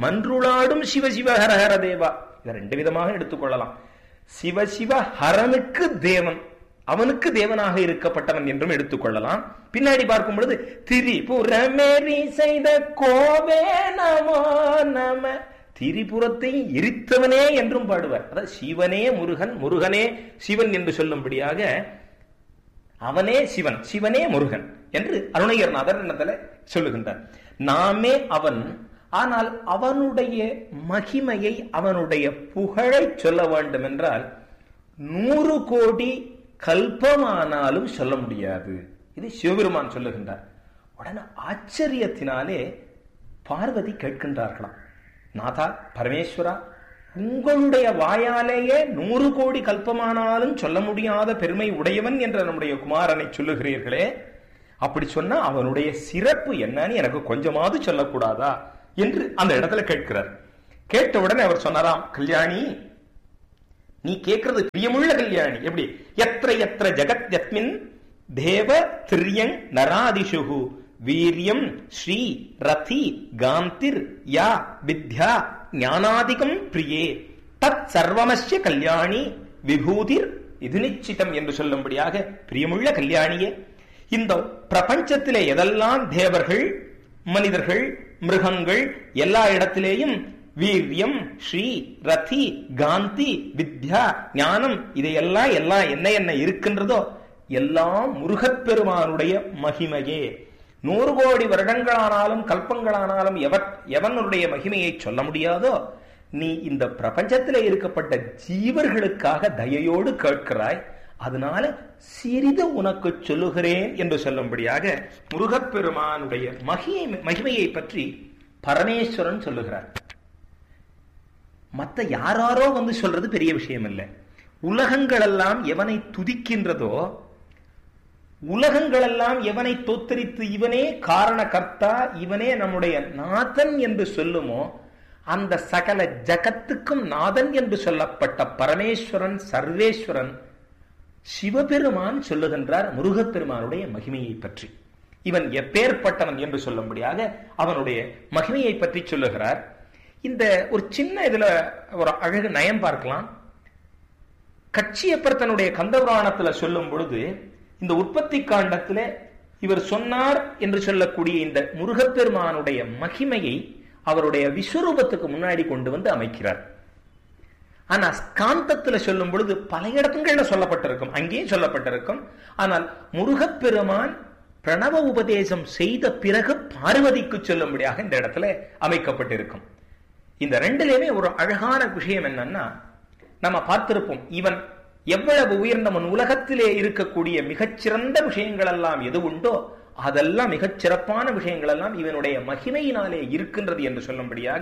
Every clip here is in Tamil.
மன்றுளாடும் சிவசிவ ஹரஹர தேவா இதை ரெண்டு விதமாக எடுத்துக்கொள்ளலாம் சிவசிவ ஹரனுக்கு தேவன் அவனுக்கு தேவனாக இருக்கப்பட்டவன் என்றும் எடுத்துக்கொள்ளலாம் பின்னாடி பார்க்கும் பொழுது திரிபுரமேறி செய்த கோவே நமோ நம திரிபுரத்தை எரித்தவனே என்றும் பாடுவார் அதாவது சிவனே முருகன் முருகனே சிவன் என்று சொல்லும்படியாக அவனே சிவன் சிவனே முருகன் என்று அருணையர்நாதர் என்னத்துல சொல்லுகின்றார் நாமே அவன் ஆனால் அவனுடைய மகிமையை அவனுடைய புகழை சொல்ல வேண்டும் என்றால் நூறு கோடி கல்பமானாலும் சொல்ல முடியாது இது சிவபெருமான் சொல்லுகின்றார் உடனே ஆச்சரியத்தினாலே பார்வதி கேட்கின்றார்களாம் நாதா பரமேஸ்வரா உங்களுடைய வாயாலேயே நூறு கோடி கல்பமானாலும் சொல்ல முடியாத பெருமை உடையவன் என்ற நம்முடைய குமாரனை சொல்லுகிறீர்களே அப்படி சொன்னா அவனுடைய சிறப்பு என்னன்னு எனக்கு கொஞ்சமாவது சொல்லக்கூடாதா என்று அந்த இடத்துல கேட்கிறார் கேட்ட உடனே அவர் சொன்னாராம் கல்யாணி நீ கேட்கறது பிரியமுள்ள கல்யாணி எப்படி எத்திர எத்திர ஜெகத் யத்மின் தேவ திரியங் நராதிஷுகு வீரியம் ஸ்ரீ ரதி காந்திர் யா வித்யா ஞானாதிகம் பிரியே தத் சர்வமஸ்ய கல்யாணி விபூதிர் இது நிச்சிதம் என்று சொல்லும்படியாக பிரியமுள்ள கல்யாணியே இந்த பிரபஞ்சத்திலே எதெல்லாம் தேவர்கள் மனிதர்கள் மிருகங்கள் எல்லா இடத்திலேயும் வீரியம் ஸ்ரீ ரதி காந்தி வித்யா ஞானம் இதையெல்லாம் எல்லாம் என்ன என்ன இருக்கின்றதோ எல்லாம் முருகப்பெருமானுடைய மகிமையே நூறு கோடி வருடங்களானாலும் கல்பங்களானாலும் எவர் எவனுடைய மகிமையை சொல்ல முடியாதோ நீ இந்த பிரபஞ்சத்திலே இருக்கப்பட்ட ஜீவர்களுக்காக தயையோடு கேட்கிறாய் அதனால சிறிது உனக்கு சொல்லுகிறேன் என்று சொல்லும்படியாக முருகப்பெருமானுடைய மகிமை மகிமையை பற்றி பரமேஸ்வரன் சொல்லுகிறார் மத்த யாராரோ வந்து சொல்றது பெரிய விஷயம் இல்லை உலகங்களெல்லாம் எவனை துதிக்கின்றதோ உலகங்களெல்லாம் எவனை தோத்தரித்து இவனே காரண கர்த்தா இவனே நம்முடைய நாதன் என்று சொல்லுமோ அந்த சகல ஜகத்துக்கும் நாதன் என்று சொல்லப்பட்ட பரமேஸ்வரன் சர்வேஸ்வரன் சிவபெருமான் சொல்லுகின்றார் முருகப்பெருமானுடைய மகிமையை பற்றி இவன் எப்பேற்பட்டவன் என்று சொல்லும்படியாக அவனுடைய மகிமையை பற்றி சொல்லுகிறார் இந்த ஒரு சின்ன இதுல ஒரு அழகு நயம் பார்க்கலாம் கட்சியப்பர் தன்னுடைய கந்தபுராணத்துல சொல்லும் பொழுது இந்த உற்பத்தி காண்டத்துல இவர் சொன்னார் என்று சொல்லக்கூடிய இந்த முருகப்பெருமானுடைய மகிமையை அவருடைய விஸ்வரூபத்துக்கு முன்னாடி கொண்டு வந்து அமைக்கிறார் ஆனா ஸ்காந்தத்துல சொல்லும் பொழுது பல இடங்கள்ல சொல்லப்பட்டிருக்கும் அங்கேயும் சொல்லப்பட்டிருக்கும் ஆனால் முருகப்பெருமான் பிரணவ உபதேசம் செய்த பிறகு பார்வதிக்கு சொல்லும்படியாக இந்த இடத்துல அமைக்கப்பட்டிருக்கும் இந்த ரெண்டுலயுமே ஒரு அழகான விஷயம் என்னன்னா நம்ம பார்த்திருப்போம் இவன் எவ்வளவு உயர்ந்தவன் உலகத்திலே இருக்கக்கூடிய மிகச்சிறந்த விஷயங்கள் எல்லாம் எது உண்டோ அதெல்லாம் மிகச் சிறப்பான விஷயங்கள் எல்லாம் இவனுடைய மகிமையினாலே இருக்கின்றது என்று சொல்லும்படியாக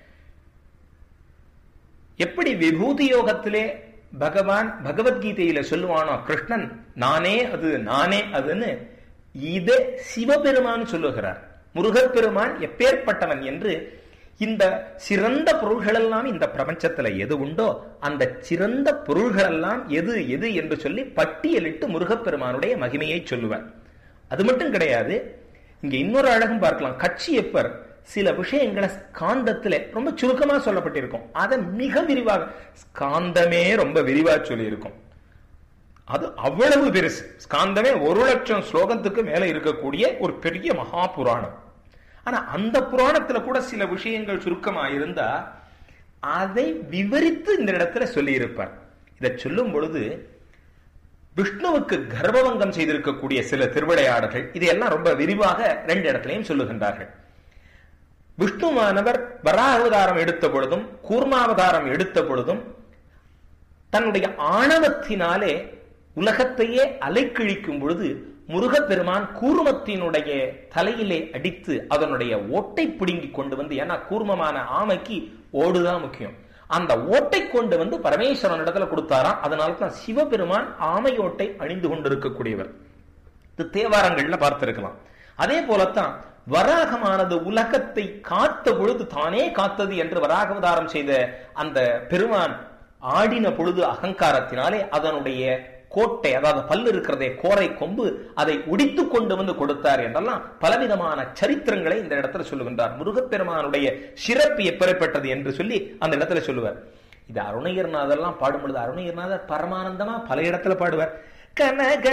எப்படி விபூதி யோகத்திலே பகவான் பகவத்கீதையில சொல்லுவானோ கிருஷ்ணன் நானே அது நானே அதுன்னு இதை சிவபெருமான் சொல்லுகிறார் முருகப்பெருமான் எப்பேற்பட்டவன் என்று இந்த சிறந்த பொருள்களெல்லாம் இந்த பிரபஞ்சத்துல எது உண்டோ அந்த சிறந்த பொருள்களெல்லாம் எது எது என்று சொல்லி பட்டியலிட்டு முருகப்பெருமானுடைய மகிமையை சொல்லுவார் அது மட்டும் கிடையாது இங்க இன்னொரு அழகும் பார்க்கலாம் கட்சியப்பர் சில விஷயங்களை ஸ்காந்தத்துல ரொம்ப சுருக்கமா சொல்லப்பட்டிருக்கும் அதை மிக விரிவாக ஸ்காந்தமே ரொம்ப விரிவா சொல்லியிருக்கும் அது அவ்வளவு பெருசு ஸ்காந்தமே ஒரு லட்சம் ஸ்லோகத்துக்கு மேல இருக்கக்கூடிய ஒரு பெரிய மகா புராணம் ஆனா அந்த புராணத்துல கூட சில விஷயங்கள் சுருக்கமா இருந்தா அதை விவரித்து இந்த இடத்துல சொல்லி இருப்பார் இதை சொல்லும் பொழுது விஷ்ணுவுக்கு கர்ப்பவங்கம் செய்திருக்கக்கூடிய சில திருவிளையாடல்கள் இதையெல்லாம் ரொம்ப விரிவாக ரெண்டு இடத்திலையும் சொல்லுகின்றார்கள் விஷ்ணுவானவர் வராவதாரம் எடுத்த பொழுதும் கூர்மாவதாரம் எடுத்த பொழுதும் தன்னுடைய ஆணவத்தினாலே உலகத்தையே அலைக்கிழிக்கும் பொழுது முருகப்பெருமான் கூர்மத்தினுடைய தலையிலே அடித்து அதனுடைய ஓட்டை பிடுங்கி கொண்டு வந்து ஏன்னா கூர்மமான ஆமைக்கு ஓடுதான் முக்கியம் அந்த ஓட்டை கொண்டு வந்து பரமேஸ்வரன் இடத்துல கொடுத்தாராம் அதனால தான் சிவபெருமான் ஆமையோட்டை அணிந்து கொண்டிருக்கக்கூடியவர் இது தேவாரங்கள்ல பார்த்திருக்கலாம் அதே போலத்தான் வராகமானது உலகத்தை காத்த பொழுது தானே காத்தது என்று வராகவதாரம் செய்த அந்த பெருமான் ஆடின பொழுது அகங்காரத்தினாலே அதனுடைய கோட்டை அதாவது பல்லு இருக்கிறதே கோரை கொம்பு அதை உடித்து கொண்டு வந்து கொடுத்தார் என்றெல்லாம் பலவிதமான சரித்திரங்களை இந்த இடத்துல சொல்லுகின்றார் முருகப்பெருமானுடைய சிறப்பு எப்பெறப்பட்டது என்று சொல்லி அந்த இடத்துல சொல்லுவார் இது அருணகிரிநாதர்லாம் பாடும் பொழுது அருணகிரிநாதர் பரமானந்தமா பல இடத்துல பாடுவார் கனக